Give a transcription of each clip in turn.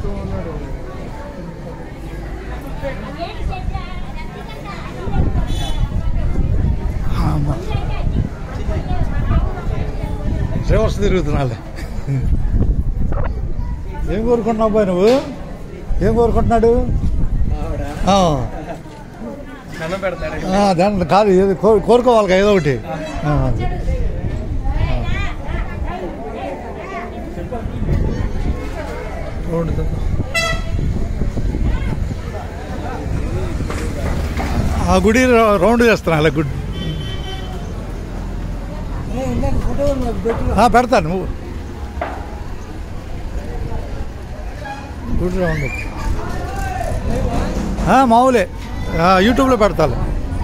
అమ్మ. రివర్స్ తిరుగుతున్నాలే ఏం కోరుకుంటున్నావు పోయి నువ్వు ఏం కోరుకుంటున్నాడు ఆ. దండం పెడతాడు ఆ, దాంట్లో కాదు ఏదో కో- కోరుకోవాలి కదా ఏదో ఒకటి ఆ. రోడ్డు ఆ గుడి రౌ- రౌండ్ చేస్తున్నా అలా గుడి ఆ, పెడతాను నువ్వు గుడి రౌండ్ ఆ, మామూలే ఆ, యూట్యూబ్లో పెడతాను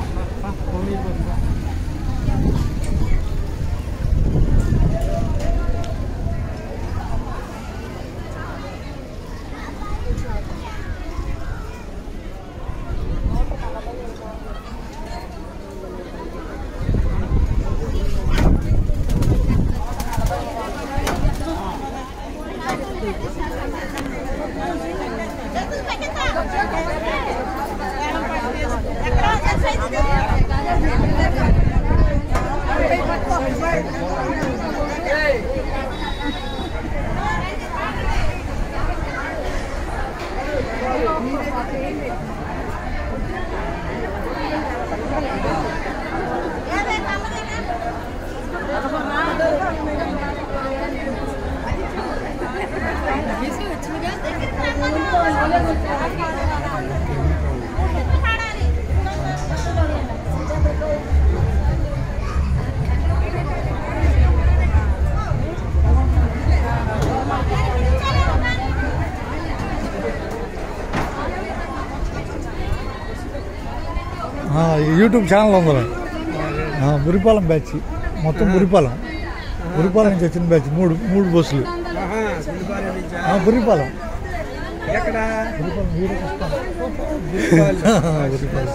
ఆ, యూట్యూబ్ ఛానల్ ఉంది ఆ, మురిపాలెం బ్యాచ్ మొత్తం మురిపాలెం మురిపాలెం నుంచి వచ్చిన బ్యాచ్ మూడు మూడు బస్సులు ఆ, మురిపాలెం ఎక్కడ మురిపాలెం వీడియోకి వస్తాను. మురిపాలెం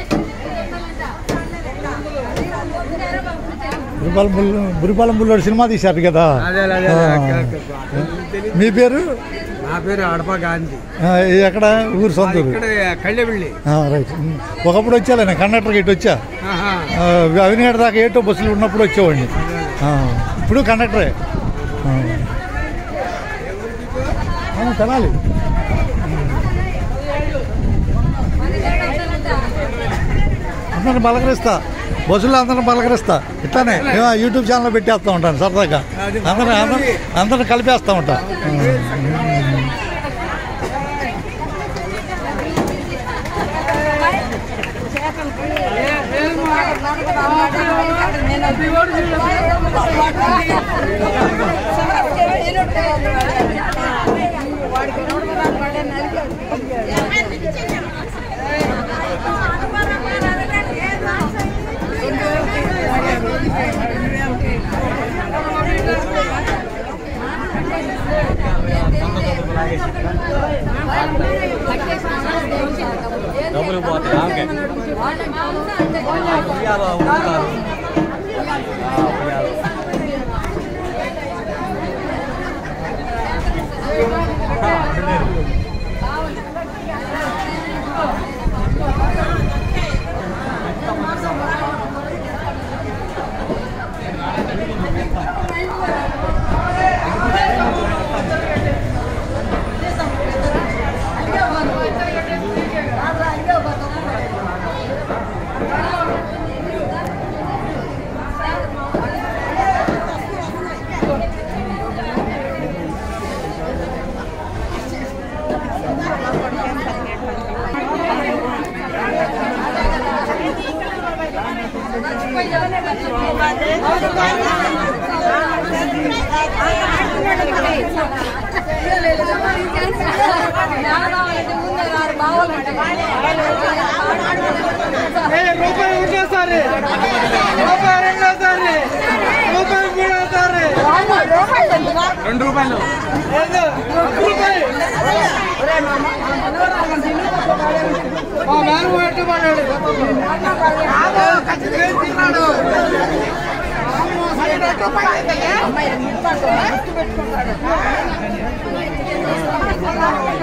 మురిపాలెం బుల్ మురిపాలెం బుల్లోడు సినిమా తీశారు కదా అదే అదే ఆ. Okay, okay. మీ పేరు నా పేరు అడప గాంధీ ఆ, ఇది ఎక్కడ ఊరు సొంత ఊరు ఇక్కడ కళ్ళెబిళ్ళి ఆ, రైట్ ఉమ్. ఒకప్పుడు వచ్చాలే నేను కండక్టర్కి ఇటు వచ్చా ఆహా. ఆ, అవినాడు దాకా ఏటో బస్సులు ఉన్నప్పుడు వచ్చేవాడిని ఆ, ఇప్పుడు కండక్టరే ఆ. ఆ, తెనాలి అందరిని పలకరిస్తా బస్సులో అందరిని పలకరిస్తా ఇట్లానే మేము ఆ యూట్యూబ్ ఛానల్ పెట్టేస్తా ఉంటాను సరదాగా అందరిని అందరిని అందరిని కలిపేస్తా ఉంటా డబ్బులు పోతాయి ఆమెకే ఉయ్యాల ఊపుతారు. ఆ, ఉయ్యాల. రూపాయి ఒకటోసారి రూపాయి రెండోసారి రూపాయి మూడోసారి రెండు రూపాయలు ఏదో ఒక్క రూపాయి మా మేనమ ఎట్టుబడ్డాడు తిన్నాడు అమ్మాయి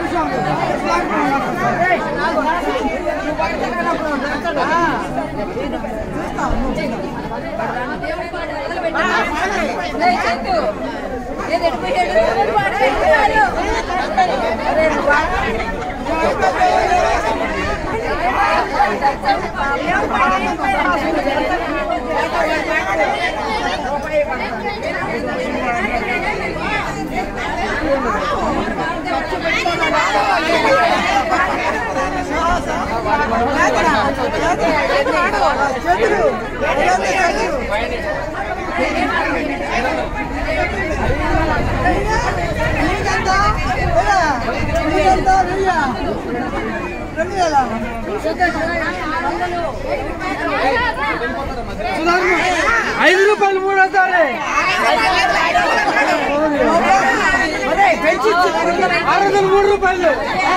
ఐదు రూపాయలు మూడోసారి ఆరు వందల మూడు రూపాయలు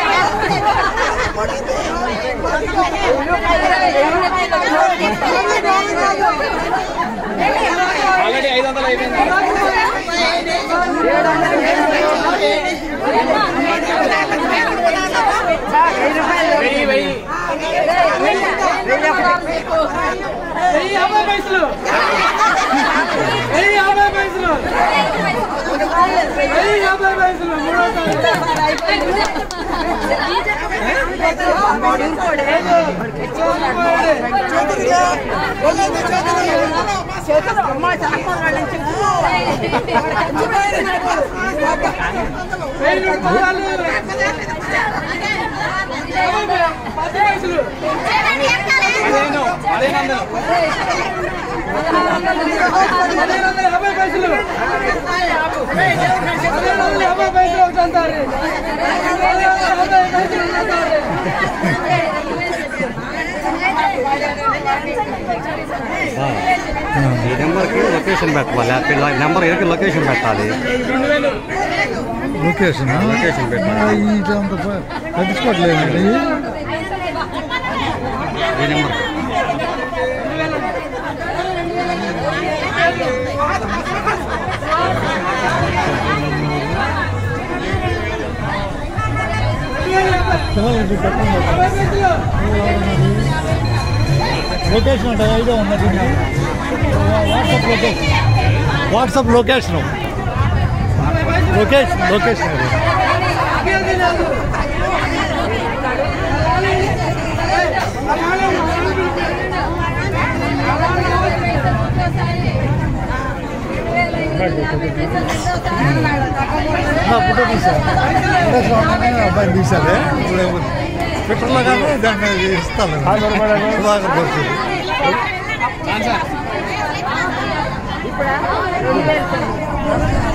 ఆల్రెడీ ఐదు వందలు అయిపోయింది వెయ్యి వెయ్యి వెయ్యి యాభై పైసలు వెయ్యి యాభై పైసలు వెయ్యి యాభై పైసలు మూడోసారి వెయ్యి రూపాయలు పది పైసలు పదిహేను పదిహేను వందలు పదిహేను వందల యాభై పైసలు పదిహేను వందల యాభై పైసలు ఒకటి అంటారు పదిహేను వందల యాభై పైసలు అంటారు ఈ నెంబర్కి లొకేషన్ పెట్టాలి ఆ నెంబర్ ఎదురు లొకేషన్ పెట్టాలి రెండు వేలు లొకేషన్ లొకేషన్ పెట్టాలి ఇదంతా పట్టించుకోవట్లేదండి ఈ నెంబర్ పిల్లలకి పెట్టండి యాభై పైసలు లొకేషన్ అంటే ఐడియా ఉన్నది WhatsApp location WhatsApp location location location అది ఇంకేంది లేదు నా ఫోటో తీశాను ఫోటో చూడగానే అబ్బాయిని తీశాను ఇప్పుడు ట్విట్టర్లో కానీ దాన్ని ఇస్తాను సుధాకర్ పరిస్థితి చాలు సార్